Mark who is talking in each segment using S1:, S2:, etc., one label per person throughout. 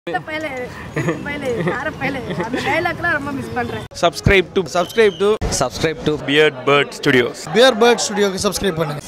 S1: பயலு, பயலு, யார பயலு? அந்த dialogue-லாம் ரொம்ப மிஸ் பண்றேன்
S2: subscribe to subscribe to
S3: subscribe to
S2: Beard Bird Studios.
S4: Beard Bird ஸ்டுடியோக்கு சப்ஸ்கிரைப் பண்ணுங்க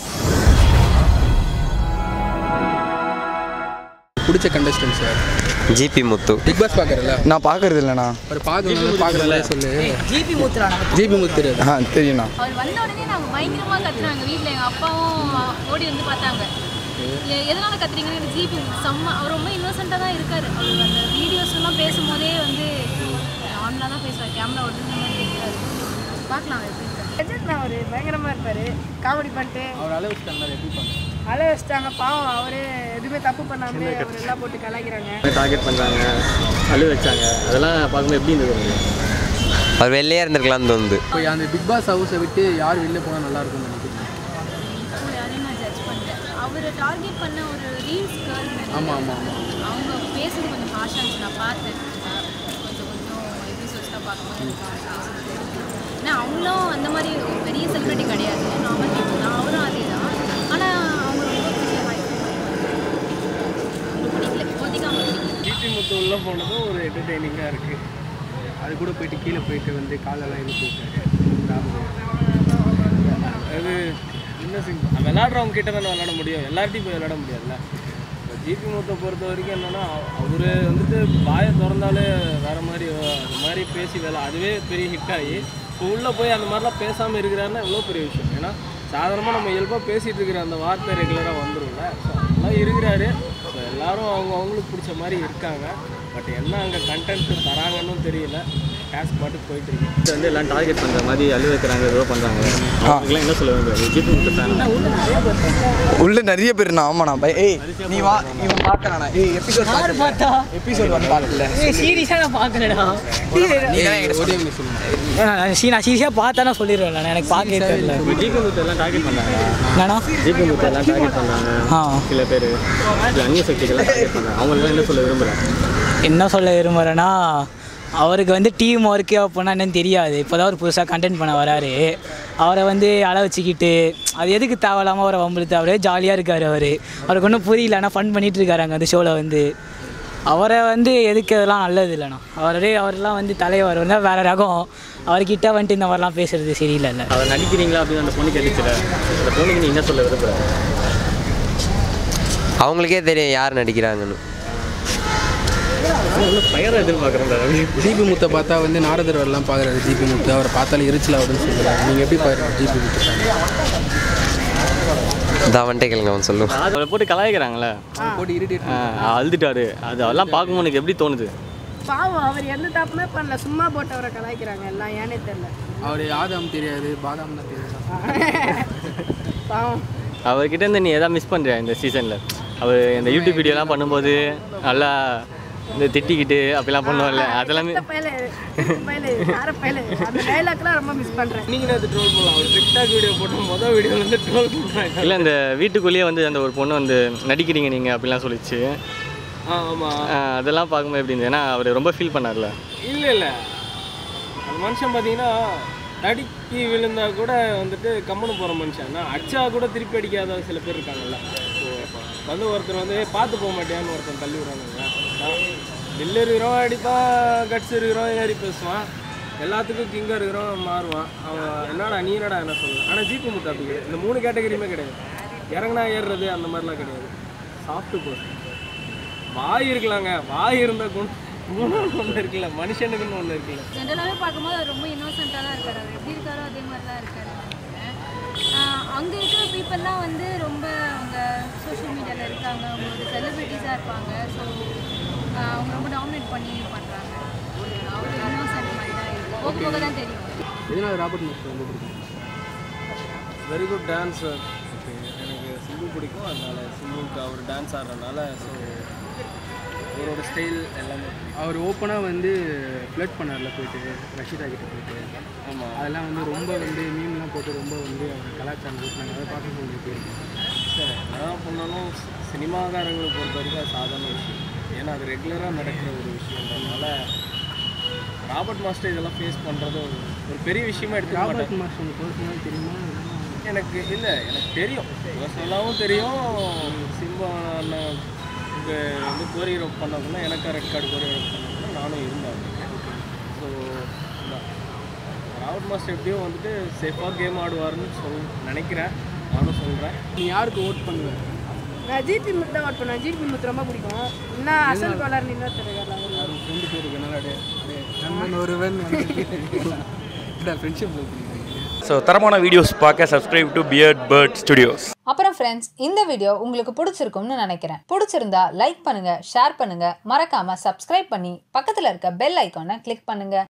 S5: பிடிச்ச contestant sir
S3: GP Muthu
S5: Bigg Boss பார்க்குறல
S4: நான் பார்க்கறது இல்லைண்ணா
S5: ஒரு பார்க்கணும் பார்க்குறல சொல்லு
S1: ஜிபி மூத்துறான்
S5: ஜிபி முத்துரு
S4: ஆ தெரியுண்ணா
S6: அவர் வந்த உடனே நாங்கள் பயங்கரமாக கத்துனாங்க வீட்டில் எங்கள் அப்பாவும் ஓடி வந்து பார்த்தாங்க எ- எதனால கத்துறீங்கன்னு எனக்கு ஜிபி செம்ம அவர் ரொம்ப இன்னோசென்ட்டாக தான் இருக்கார் அவர் அந்த வீடியோஸ்லாம் பேசும்போதே வந்து நார்மலாக தான் பேசுவார் கேமரா ஒட்டுற மாதிரி தெரியாது பார்க்கலாம் அவர் எப்படி இருக்காரு.
S1: ரஜத் நான் அவரு பயங்கரமா இருப்பாரு காமெடி பண்ணிட்டு
S5: அவர் அளவு வச்சுட்டாங்க எப்படி பண்ண
S1: அழ வச்சிட்டாங்க பாவம் அவரு எதுவுமே தப்பு பண்ணாமலே அவர் எல்லாம் போட்டு கலாய்க்கிறாங்க
S7: டார்கெட் பண்ணுறாங்க அழு வச்சாங்க அதெல்லாம் பார்க்கும்போது எப்படி இருந்தது உங்களுக்கு
S3: அவர் வெளியே இருந்திருக்கலாம்னு தோணுது
S5: இப்போ அந்த பிக் பாஸ் ஹவுஸை விட்டு யார் வெளில போனால் நல்லா இருக்கும்னு நினைக்கிறீங்க
S6: அவர் யாரையும் நான் ஜட்ஜ் பண்ணிட்டேன் அவர் டார்கெட் பண்ண ஒரு ரீல்ஸ் கேர்ள்
S5: ஆமாம் ஆமாம் ஆமாம்
S6: அவங்க பேசுறது கொஞ்சம் ஹாஷாக இருந்துச்சு நான் பார்த்தேன் அஹ் கொஞ்சம் கொஞ்சம் எபிசோட்ஸ்லாம் பார்க்கும்போது எனக்கு harsh ஆ இருந்துச்சு. ஏன்னா அவங்களும் அந்த மாதிரி ஒரு பெரிய செலிபிரிட்டி கிடையாது நார்மல் பீப்புள் தான் அவரும் அதே தான் ஆனால் அவங்க ரொம்ப கொஞ்சம் ஹை அவங்களுக்கு பிடிக்கல இப்போதைக்கு அவங்க பிடிக்கல
S7: ஜிபி முத்து உள்ளே போனதும் ஒரு என்டர்டெய்னிங்காக இருக்குது அது கூட போயிட்டு கீழே போயிட்டு வந்து காலெல்லாம் இழுத்து அது என்ன சிங் விளாட்றவங்க கிட்ட தானே விளாட முடியும் எல்லார்ட்டையும் போய் விளாட முடியாதுல்ல இப்போ ஜிபி முத்தை பொறுத்த வரைக்கும் என்னென்னா அவர் வந்துட்டு வாயை திறந்தாலே வேறு மாதிரி அது மாதிரி பேசி வேலை அதுவே பெரிய ஹிட் ஆகி இப்போ உள்ளே போய் அந்த மாதிரிலாம் பேசாமல் இருக்கிறாருன்னா எவ்வளோ பெரிய விஷயம் ஏன்னா சாதாரணமாக நம்ம இயல்பாக பேசிகிட்டு இருக்கிற அந்த வார்த்தை ரெகுலராக வந்துரும்ல ஸோ அதெல்லாம் இருக்கிறாரு ஸோ எல்லாரும் அவங்க அவங்களுக்கு பிடிச்ச மாதிரி இருக்காங்க பட் என்ன அங்கே கண்டென்ட் தராங்கன்னு தெரியல கேஷ் பாட்டுக்கு போயிட்டு இருக்கு வந்து எல்லாம் டார்கெட் பண்ணுற மாதிரி அழு வைக்கிறாங்க ஏதோ பண்ணுறாங்க அவங்களுக்குலாம் என்ன சொல்ல வேண்டும் ஜிபி முத்து ஃபேன்
S4: உள்ள நிறைய பேர்ண்ணா ஆமாண்ணா பை ஏய் நீ வா இவன் பார்க்கறானா ஏய் எபிசோட் பார்த்தா எபிசோட் வந்து பார்க்கல
S8: சீரியஸாக நான் பார்க்கலடா
S4: நீ தான் என்கிட்ட
S5: ஒரே ஒன்று சொல்லுங்கள்
S8: நான் சீ நான் சீரியஸாக பார்த்தா நான் சொல்லிடுவேன் எனக்கு பார்க்கவே தெரியல
S7: ஜிபி முத்து எல்லாம் டார்கெட் பண்ணாங்க
S8: என்னண்ணா
S7: ஜிபி முத்து எல்லாம் டார்கெட் பண்ணாங்க
S8: ஆ
S7: சில பேர் சில அந்நிய சக்திகள்லாம் டார்கெட் பண்ணாங்க அவங்களுக்குலாம் என்ன சொல்ல விரும்புகிறேன்
S8: என்ன சொல்ல விரும்புகிறேன்னா அவருக்கு வந்து டீம் ஒர்க்கே அப்படின்னா என்னன்னு தெரியாது இப்போ தான் அவர் புதுசாக கண்டென்ட் பண்ண வராரு அவரை வந்து அழ வச்சுக்கிட்டு அது எதுக்கு தேவையில்லாமல் அவரை வம்பிழுத்து அவரே ஜாலியாக இருக்கார் அவர் அவருக்கு ஒன்றும் புரியல ஆனால் ஃபன் பண்ணிட்டு இருக்காரு அங்கே அந்த ஷோவில் வந்து அவரை வந்து எதுக்கு அதெல்லாம் நல்லது இல்லைண்ணா அவரே அவரெல்லாம் வந்து தலைவர் வந்து வேறு ரகம் அவர்கிட்ட வந்துட்டு இந்த மாதிரிலாம் பேசுறது சரியில்லைல்ல
S7: அவர் நடிக்கிறீங்களா அப்படின்னு அந்த பொண்ணு கேட்டுச்சுல அந்த பொண்ணுக்கு நீ என்ன சொல்ல விரும்புகிற
S3: அவங்களுக்கே தெரியும் யார் நடிக்கிறாங்கன்னு
S7: இன்னும் ஃபயரை எதிர்பார்க்குறேன்
S5: ஜிபி முத்தை பார்த்தா வந்து நாரதர் வரலாம் பார்க்குறாரு ஜிபி முத்து அவரை பார்த்தாலே எரிச்சல் ஆகுதுன்னு சொல்கிறாரு நீங்கள் எப்படி பாருங்க ஜிபி முத்து
S3: இதான் வந்துட்டே கேளுங்க அவன் சொல்லுவான்
S7: அவரை போட்டு கலாய்க்கிறாங்களே
S5: போட்டு இரிட்டேட்
S7: ஆ, அழுதுட்டாரு அது அதெல்லாம் பார்க்கும்போது எனக்கு எப்படி தோணுது
S1: பாவம் அவர் எந்த தப்புமே பண்ணல சும்மா போட்டவரை கலாய்க்கிறாங்க எல்லாம் ஏனே தெரியல
S5: அவர் ஆதாம் தெரியாது பாதாம் தான் தெரியாது
S1: பாவம்
S7: அவர்கிட்ட இருந்து நீ எதாவது மிஸ் பண்ணுறியா இந்த சீசனில் அவர் இந்த யூடியூப் வீடியோலாம் பண்ணும்போது நல்லா இந்த திட்டிக்கிட்டு அப்படிலாம் பண்ணுவார்ல அதெல்லாமே
S1: இந்த பயலு, பயலு, யார பயலு? அந்த dialogue-லாம் ரொம்ப மிஸ் பண்றேன்
S7: நீங்கள் அது ட்ரோல் பண்ணலாம் அவர் டிக்டாக் வீடியோ போட்டு மொதல் வீடியோலேருந்து ட்ரோல் பண்ணுறாங்க இல்லை இந்த வீட்டுக்குள்ளேயே வந்து அந்த ஒரு பொண்ணு வந்து நடிக்கிறீங்க நீங்கள் அப்படிலாம் சொல்லிச்சு ஆமாம் அதெல்லாம் பார்க்கும்போது எப்படி இருந்தது ஏன்னா அவர் ரொம்ப ஃபீல் பண்ணார்ல
S9: இல்லை இல்லை அந்த மனுஷன் பார்த்தீங்கன்னா தடிக்கி விழுந்தா கூட வந்துட்டு கம்முன்னு போகிற மனுஷன் தான் அடிச்சா கூட திருப்பி அடிக்காத சில பேர் இருக்காங்கல்ல ஸோ வந்து ஒருத்தர் வந்து "ஏய், பார்த்து போக மாட்டியான்னு ஒருத்தன் தள்ளி விடுறானுங்க தில் இருக்கிறோம் அடிப்பான் கட்ஸ் இருக்கிறோம் ஏறி பேசுவான் எல்லாத்துக்கும் கிங்காக இருக்கிறோம் மாறுவான் அவன் என்னடா நீ என்னடா என்ன சொல்லலாம் ஆனால் ஜிபி முத்து அப்படி கிடையாது. இந்த மூணு கேட்டகரியுமே கிடையாது இறங்குனா ஏறுறது அந்த மாதிரிலாம் கிடையாது சாஃப்ட் பர்சன் வாய் இருக்கலாங்க வாய் இருந்த குணம் குணம்னு ஒன்று இருக்குல்ல மனுஷனுக்குன்னு ஒன்று இருக்குல்ல
S6: ஜென்ரலாகவே பார்க்கும்போது அவர் ரொம்ப இன்னோசென்ட்டாக தான் இருக்கார் அவர் எப்படி இருக்காரோ அதே மாதிரி தான் இருக்கார் அங்கே இருக்கிற பீப்புளெலாம் வந்து ரொம்ப அவங்க சோஷியல் மீடியாவில் இருக்காங்க அவங்க ஒரு செலிப்ரிட்டிஸாக இருப்பாங்க ஸோ அவங்க ரொம்ப டாமினேட் பண்ணி பண்ணுறாங்க அவர் இன்னோசென்ட் மாதிரி தான் இருக்கு போக போக தான் தெரியும்
S5: எதனால ராபர்ட் முத்து ரொம்ப பிடிக்கும்
S9: வெரி குட் டான்ஸர் எனக்கு சிம்பு பிடிக்கும் அதனால சிம்புக்கு அவர் டான்ஸ் ஆடுறதுனால ஸோ அவரோட ஸ்டைல் எல்லாமே
S5: அவர் ஓப்பனாக வந்து ஃப்ளட் பண்ணார்ல போயிட்டு ரஷிதா கிட்ட போயிட்டு
S9: ஆமாம்
S5: அதெல்லாம் வந்து ரொம்ப வந்து மீன்லாம் போட்டு ரொம்ப வந்து அவர் கலாச்சாரம் ஊட்டினாங்க அதை பார்க்க உங்களுக்கு
S9: சரி அதான் பண்ணாலும் சினிமாக்காரங்களை பொறுத்த வரைக்கும் அது சாதாரண விஷயம் ஏன்னா அது ரெகுலராக நடக்கிற ஒரு விஷயன்றதுனால ராபர்ட் மாஸ்டர் இதெல்லாம் ஃபேஸ் பண்ணுறது ஒரு ஒரு பெரிய விஷயமா எடுத்துக்க மாட்டாங்க
S5: ராபர்ட் மாஸ்டர் உங்களுக்கு பர்சனலாக தெரியுமா
S9: எனக்கு இல்லை எனக்கு தெரியும் பர்சனலாகவும் தெரியும் சிம்பா அண்ணன்
S7: எனக்கு வந்து கோரியோகிராஃப் பண்ணக்குள்ள எனக்கா ரெட் கார்டு கோரியோகிராஃப் பண்ணக்குள்ள நானும் இருந்தேன் ஸோ ராவத் மாஸ்டர் எப்படியும் வந்துட்டு சேஃபாக கேம் ஆடுவார்னு சொல் நினைக்கிறேன் நானும் சொல்கிறேன்
S5: நீ யாருக்கு ஓட் பண்ணுவேன்
S1: நான் ஜிபி முத்து தான் ஓட் பண்ணுவேன் ஜிபி முத்து ரொம்ப பிடிக்கும் இன்னும் அசல் கோலார் இன்னொருத்தர் இருக்கார்ல அவரு.
S5: யாரும் ஃப்ரெண்டு பேர் இருக்கனால அப்படியே அப்படியே நண்பன் ஒருவன் ஃப்ரெண்ட்ஷிப் பண்ணிக்கிறீங்க
S2: ஸோ தரமான வீடியோஸ் பார்க்க subscribe to Beard Bird Studios
S10: அப்புறம் ஃப்ரெண்ட்ஸ் இந்த வீடியோ உங்களுக்கு பிடிச்சிருக்கும்னு நினைக்கிறேன் பிடிச்சிருந்தா லைக் பண்ணுங்க ஷேர் பண்ணுங்க மறக்காம சப்ஸ்கிரைப் பண்ணி பக்கத்துல இருக்க பெல் ஐக்கானை கிளிக் பண்ணுங்க